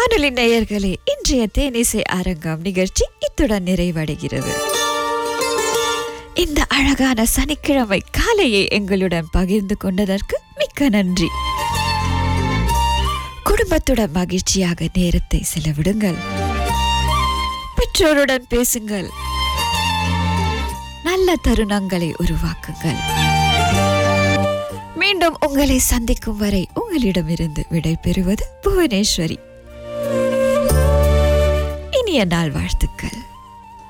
வானொலி நேயர்களே இன்றைய தேனிசை அரங்கம் நிகழ்ச்சி இத்துடன் நிறைவடைகிறது இந்த அழகான சனிக்கிழமை காலையை எங்களுடன் பகிர்ந்து கொண்டதற்கு மிக்க நன்றி குடும்பத்துடன் மகிழ்ச்சியாக நேரத்தை செலவிடுங்கள் பெற்றோருடன் பேசுங்கள் நல்ல தருணங்களை உருவாக்குங்கள் மீண்டும் உங்களை சந்திக்கும் வரை உங்களிடமிருந்து விடை பெறுவது புவனேஸ்வரி இனிய நாள் வாழ்த்துக்கள்